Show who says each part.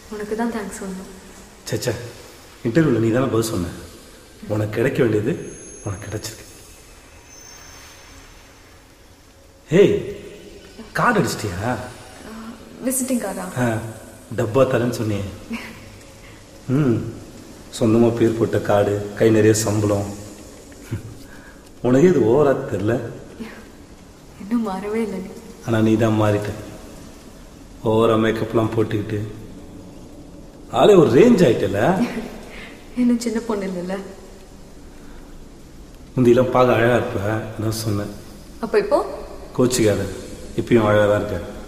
Speaker 1: உனக்கு தான் தேங்க்ஸ் சொல்லணும்
Speaker 2: சச்சா இன்டர்வியூவில் நீ தானே பதில் சொன்ன உனக்கு கிடைக்க வேண்டியது உனக்கு கிடைச்சிருக்கு ஏய் கார்டு அடிச்சிட்டியா
Speaker 1: விசிட்டிங் கார்டா
Speaker 2: ஆ டப்பா தரேன்னு சொன்னியே ம் சொந்தமாக பேர் போட்ட கார்டு கை நிறைய சம்பளம் உனக்கே இது ஓவரா தெரில
Speaker 1: இன்னும் மாறவே இல்லை நீ
Speaker 2: ஆனால் நீ தான் மாறிட்ட ஓவரா மேக்கப்லாம் போட்டுக்கிட்டு ஆளே ஒரு ரேஞ்ச் ஆயிட்டல
Speaker 1: இன்னும் சின்ன பொண்ணு இல்லைல்ல
Speaker 2: முந்தியெல்லாம் பார்க்க அழகாக இருப்ப அதான் சொன்னேன்
Speaker 1: அப்போ இப்போ
Speaker 2: கோச்சிக்காத இப்பயும் அழகாக தான் இருக்க